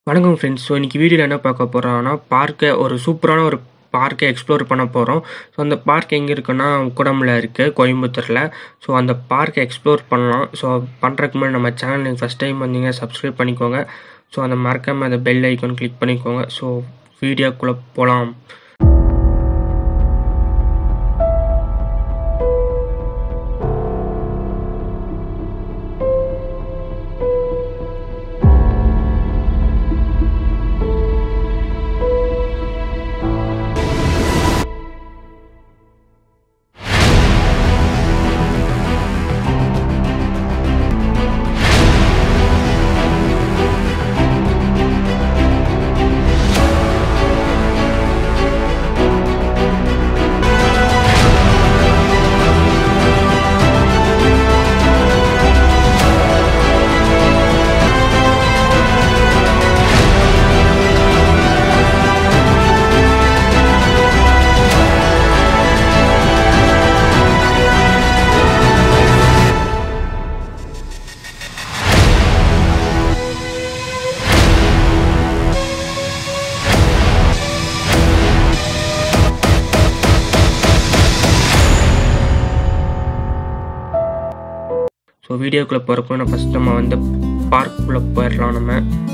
வணக்கம் friends so இன்றைக்கி வீடியோவில் என்ன பார்க்க போகிறோம்னா பார்க்கை ஒரு சூப்பரான ஒரு பார்க்கை எக்ஸ்ப்ளோர் பண்ண போகிறோம் ஸோ அந்த பார்க் எங்கே இருக்குன்னா உக்கடமில் இருக்குது கோயம்புத்தூரில் ஸோ அந்த பார்க்கை எக்ஸ்ப்ளோர் பண்ணலாம் ஸோ பண்ணுறதுக்கு முன்னாடி நம்ம சேனல் நீங்கள் ஃபஸ்ட் டைம் வந்தீங்க சப்ஸ்கிரைப் பண்ணிக்கோங்க ஸோ அந்த மறக்காமல் அந்த பெல் ஐக்கான் கிளிக் பண்ணிக்கோங்க ஸோ வீடியோக்குள்ளே போகலாம் ஸோ வீடியோக்குள்ளே போகிறப்போ நான் ஃபஸ்ட் நம்ம வந்து பார்க்குள்ளே போயிடலாம் நம்ம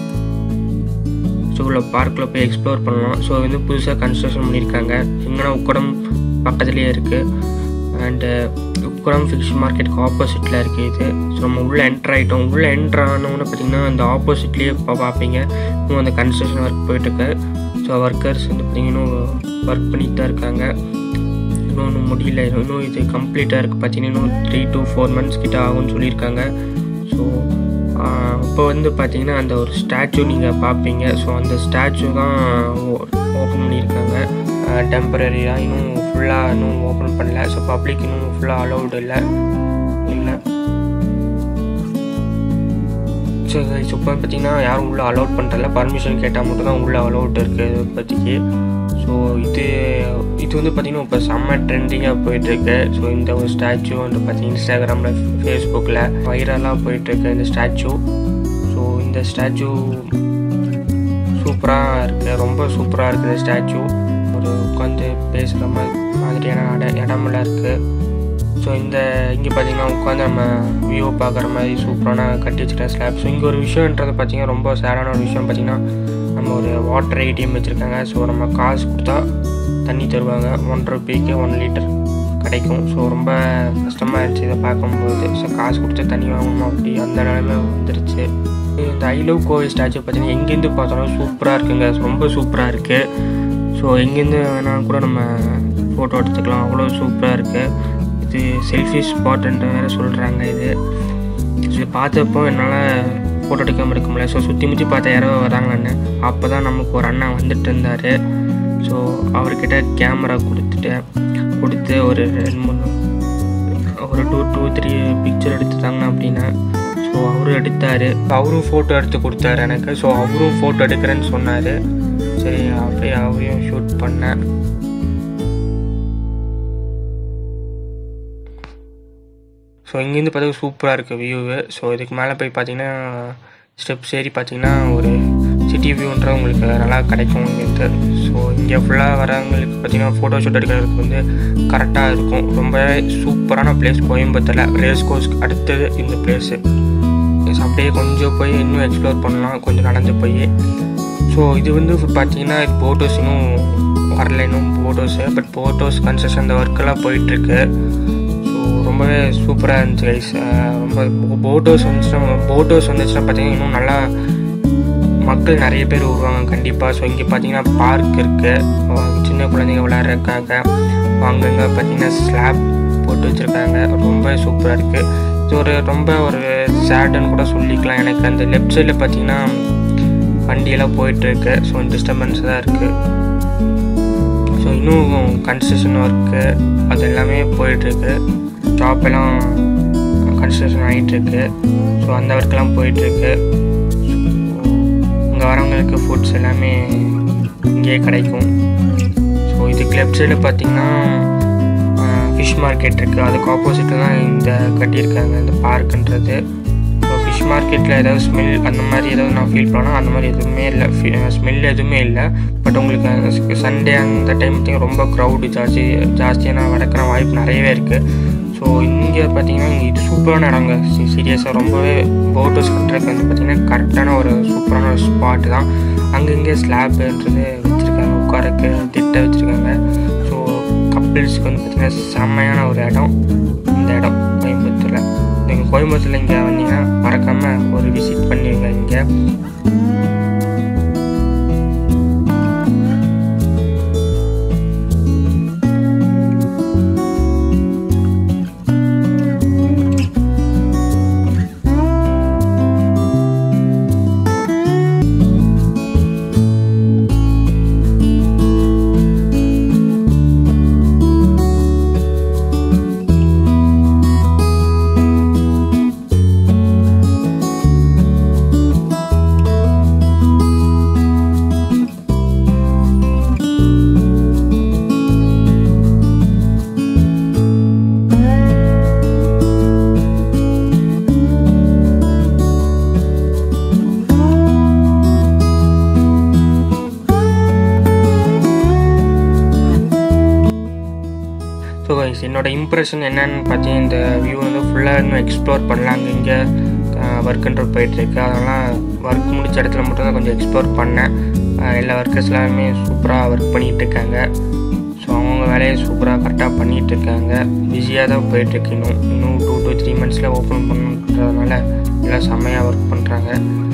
ஸோ உள்ள பார்க்கில் போய் எக்ஸ்ப்ளோர் பண்ணலாம் ஸோ வந்து புதுசாக கன்ஸ்ட்ரக்ஷன் பண்ணியிருக்காங்க எங்கன்னா உக்கடம் பக்கத்துலேயே இருக்குது அண்டு உக்கடம் ஃபிஷ் மார்க்கெட்டுக்கு ஆப்போசிட்டில் இருக்குது இது ஸோ நம்ம உள்ளே என்ட்ரு ஆகிட்டோம் உள்ளே என்ட்ரு ஆனோன்னு பார்த்திங்கன்னா அந்த ஆப்போசிட்லேயே இப்போ பார்ப்பீங்க இன்னும் அந்த கன்ஸ்ட்ரக்ஷன் ஒர்க் போயிட்டுருக்கு ஸோ ஒர்க்கர்ஸ் வந்து பார்த்திங்கன்னா ஒர்க் பண்ணிட்டு தான் இருக்காங்க இன்னும் இன்னும் முடியல இன்னும் இது கம்ப்ளீட்டாக இருக்குது பார்த்தீங்கன்னா இன்னும் த்ரீ டு ஃபோர் மந்த்ஸ் கிட்ட ஆகும்னு சொல்லியிருக்காங்க ஸோ இப்போ வந்து பார்த்தீங்கன்னா அந்த ஒரு ஸ்டாச்சு நீங்கள் பார்ப்பீங்க ஸோ அந்த ஸ்டாச்சு தான் ஓப்பன் பண்ணியிருக்காங்க டெம்பரரியாக இன்னும் ஃபுல்லாக இன்னும் ஓப்பன் பண்ணல ஸோ பப்ளிக் இன்னும் ஃபுல்லாக அலௌடு இல்லை இல்லை ஸோ இப்போ பார்த்தீங்கன்னா யாரும் உள்ளே அலௌட் பண்ணுறதில்ல பர்மிஷன் கேட்டால் மட்டும் தான் உள்ளே அலௌட் இருக்குது இப்போதைக்கு ஸோ இது இது வந்து பார்த்திங்கன்னா இப்போ செம்ம ட்ரெண்டிங்காக போயிட்டுருக்கு ஸோ இந்த ஒரு ஸ்டாச்சு வந்து பார்த்திங்கன்னா இன்ஸ்டாகிராமில் ஃபேஸ்புக்கில் வைரலாக போயிட்டுருக்கு இந்த ஸ்டாச்சு ஸோ இந்த ஸ்டாச்சு சூப்பராக இருக்குது ரொம்ப சூப்பராக இருக்குது இந்த ஸ்டாச்சு ஒரு உட்காந்து பேசுகிற மாதிரி மாதிரியான இட இடமெல்லாம் இருக்குது ஸோ இந்த இங்கே பார்த்தீங்கன்னா உட்காந்து நம்ம வியூ பார்க்குற மாதிரி சூப்பரான கட்டி வச்சுருக்க ஸ்லாப் ஸோ இங்கே ஒரு விஷயன்றது பார்த்திங்கன்னா ரொம்ப சேடான ஒரு விஷயம் பார்த்திங்கன்னா நம்ம ஒரு வாட்டர் ஏடிஎம் வச்சுருக்காங்க ஸோ நம்ம காசு கொடுத்தா தண்ணி தருவாங்க ஒன் ருபிக்கு ஒன் லிட்டர் கிடைக்கும் ஸோ ரொம்ப கஷ்டமாக இருந்துச்சு இதை பார்க்கும்போது ஸோ காசு கொடுத்து தண்ணி வாங்கணும் அப்படி அந்த நிலைமை வந்துருச்சு இந்த ஐ லவ் கோவில் ஸ்டாச்சு பார்த்தீங்கன்னா எங்கேருந்து பார்த்தாலும் சூப்பராக இருக்குங்க ரொம்ப சூப்பராக இருக்குது ஸோ எங்கேருந்து வேணால் கூட நம்ம ஃபோட்டோ எடுத்துக்கலாம் அவ்வளோ சூப்பராக இருக்குது இது செல்ஃபி ஸ்பாட்டுன்ற வேறு சொல்கிறாங்க இது இது பார்த்தப்போ என்னால் ஃபோட்டோ எடுக்காமல் இருக்க முடியல ஸோ சுற்றி முற்றி பார்த்த யாரோ வராங்கன்னு அப்போ தான் நமக்கு ஒரு அண்ணன் வந்துட்டு இருந்தார் ஸோ அவர்கிட்ட கேமரா கொடுத்துட்டேன் கொடுத்து ஒரு ரெண்டு மூணு ஒரு டூ டூ த்ரீ பிக்சர் எடுத்துட்டாங்க அப்படின்னா ஸோ அவரும் எடுத்தார் அவரும் ஃபோட்டோ எடுத்து கொடுத்தாரு எனக்கு ஸோ அவரும் ஃபோட்டோ எடுக்கிறேன்னு சொன்னார் சரி அப்படியே அவரையும் ஷூட் பண்ணேன் ஸோ இங்கேருந்து பார்த்தா சூப்பராக இருக்குது வியூவு ஸோ இதுக்கு மேலே போய் பார்த்தீங்கன்னா ஸ்டெப்ஸ் ஏறி பார்த்தீங்கன்னா ஒரு சிட்டி வியூன்ற உங்களுக்கு நல்லா கிடைக்கும் இங்கேருந்து ஸோ இங்கே ஃபுல்லாக வரவங்களுக்கு பார்த்தீங்கன்னா ஃபோட்டோ ஷூட் எடுக்கிறதுக்கு வந்து கரெக்டாக இருக்கும் ரொம்பவே சூப்பரான பிளேஸ் கோயம்புத்தூரில் ரேஸ் கோர்ஸ்க்கு அடுத்தது இந்த பிளேஸு அப்படியே கொஞ்சம் போய் இன்னும் எக்ஸ்ப்ளோர் பண்ணலாம் கொஞ்சம் நடந்து போய் ஸோ இது வந்து பார்த்தீங்கன்னா இது போட்டோஸ் இன்னும் வரல இன்னும் போட்டோஸு பட் போட்டோஸ் கன்ஸ்ட்ரக்ஷன் இந்த ஒர்க்கெல்லாம் போயிட்டுருக்கு ஸோ ரொம்பவே சூப்பராக இருந்துச்சு கைஸ் ரொம்ப போட்டோஸ் வந்துச்சுன்னா போட்டோஸ் வந்துச்சுன்னா பார்த்தீங்கன்னா இன்னும் நல்லா மக்கள் நிறைய பேர் வருவாங்க கண்டிப்பாக ஸோ இங்கே பார்த்தீங்கன்னா பார்க் இருக்குது சின்ன குழந்தைங்க விளையாடுறதுக்காக அங்கங்கே பார்த்தீங்கன்னா ஸ்லாப் போட்டு வச்சுருக்காங்க ரொம்ப சூப்பராக இருக்குது இது ஒரு ரொம்ப ஒரு சேடுன்னு கூட சொல்லிக்கலாம் எனக்கு அந்த லெஃப்ட் சைடில் பார்த்தீங்கன்னா வண்டியெல்லாம் போயிட்டுருக்கு ஸோ டிஸ்டர்பன்ஸ் தான் இருக்குது ஸோ இன்னும் கன்ஸ்ட்ரக்ஷன் ஒர்க்கு அது எல்லாமே போயிட்டுருக்கு ஷாப் எல்லாம் கன்ஸ்ட்ரக்ஷன் ஆகிட்டுருக்கு ஸோ அந்த ஒர்க்கெல்லாம் போயிட்டுருக்கு இங்கே வரவங்களுக்கு ஃபுட்ஸ் எல்லாமே இங்கேயே கிடைக்கும் ஸோ இதுக்கு லெஃப்ட் சைடு பார்த்தீங்கன்னா ஃபிஷ் மார்க்கெட் இருக்குது அதுக்கு ஆப்போசிட்டில் தான் இந்த கட்டியிருக்காங்க இந்த பார்க்குன்றது ஸோ ஃபிஷ் ஃபிஷ் மார்க்கெட்டில் ஏதாவது ஸ்மெல் அந்த மாதிரி ஏதாவது நான் ஃபீல் பண்ணால் அந்த மாதிரி எதுவுமே இல்லை ஸ்மெல் எதுவுமே இல்லை பட் உங்களுக்கு சண்டே அந்த டைம் பார்த்திங்கன்னா ரொம்ப க்ரௌடு ஜாஸ்தி ஜாஸ்தியான வரக்கிற வாய்ப்பு நிறையவே இருக்குது ஸோ இங்கே பார்த்தீங்கன்னா இங்கே இது சூப்பரான இடங்க சீரியஸாக ரொம்பவே போட்டோஸ் கட்டுறதுக்கு வந்து பார்த்திங்கன்னா கரெக்டான ஒரு சூப்பரான ஒரு ஸ்பாட்டு தான் அங்கங்கே ஸ்லாப்ன்றது வச்சுருக்காங்க உட்காரக்கு திட்ட வச்சுருக்காங்க ஸோ கப்பிள்ஸ்க்கு வந்து பார்த்திங்கன்னா செம்மையான ஒரு இடம் இந்த இடம் கோயம்புத்தூரில் நீங்கள் கோயம்புத்தூரில் இங்கே வந்தீங்கன்னா மறக்காமல் ஒரு விசிட் பண்ணுவீங்க இங்கே ஸோ கைஸ் என்னோட இம்ப்ரெஷன் என்னன்னு பார்த்தீங்கன்னா இந்த வியூ வந்து ஃபுல்லாக இன்னும் எக்ஸ்ப்ளோர் பண்ணலாம் அங்கே இங்கே ஒர்க்குன்ற போயிட்டுருக்கு அதெல்லாம் ஒர்க் முடிச்ச இடத்துல மட்டும்தான் கொஞ்சம் எக்ஸ்ப்ளோர் பண்ணேன் அஹ் எல்லா ஒர்க்கர்ஸ் எல்லாருமே சூப்பராக ஒர்க் பண்ணிகிட்டு இருக்காங்க ஸோ அவங்க வேலையை சூப்பராக கரெக்டாக பண்ணிகிட்டு இருக்காங்க பிஸியாக தான் போயிட்டுருக்கு இன்னும் இன்னும் டூ டு த்ரீ மந்த்ஸில் ஓப்பன் பண்ணுறதுனால எல்லாம் செம்மையாக ஒர்க் பண்ணுறாங்க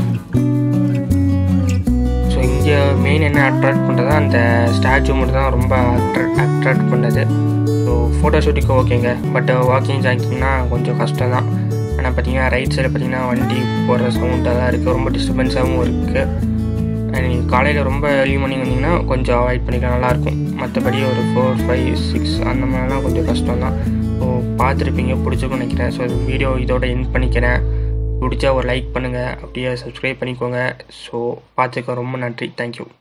ஸோ இங்கே மெயின் என்ன அட்ராக்ட் பண்ணுறதா அந்த ஸ்டாச்சு மட்டும் தான் ரொம்ப அட்ராக்ட் அட்ராக்ட் பண்ணுது ஸோ ஃபோட்டோ ஷூட்டுக்கு ஓகேங்க பட் வாக்கிங் ஜாக்கிங்னா கொஞ்சம் கஷ்டம் தான் ஆனால் பார்த்தீங்கன்னா ரைட் சைடில் பார்த்தீங்கன்னா வண்டி போகிற சவுண்ட் அதெல்லாம் இருக்குது ரொம்ப டிஸ்டர்பன்ஸாகவும் இருக்குது நீங்கள் காலையில் ரொம்ப ஏர்லி மார்னிங் வந்தீங்கன்னா கொஞ்சம் அவாய்ட் பண்ணிக்கலாம் நல்லாயிருக்கும் மற்றபடி ஒரு ஃபோர் ஃபைவ் சிக்ஸ் அந்த மாதிரிலாம் கொஞ்சம் கஷ்டம் தான் ஸோ பார்த்துருப்பீங்க பிடிச்சிருக்கும்னு நினைக்கிறேன் ஸோ வீடியோ இதோட எண்ட் பண்ணிக்கிறேன் பிடிச்சா ஒரு லைக் பண்ணுங்கள் அப்படியே சப்ஸ்கிரைப் பண்ணிக்கோங்க ஸோ பார்த்துக்க ரொம்ப நன்றி தேங்க்யூ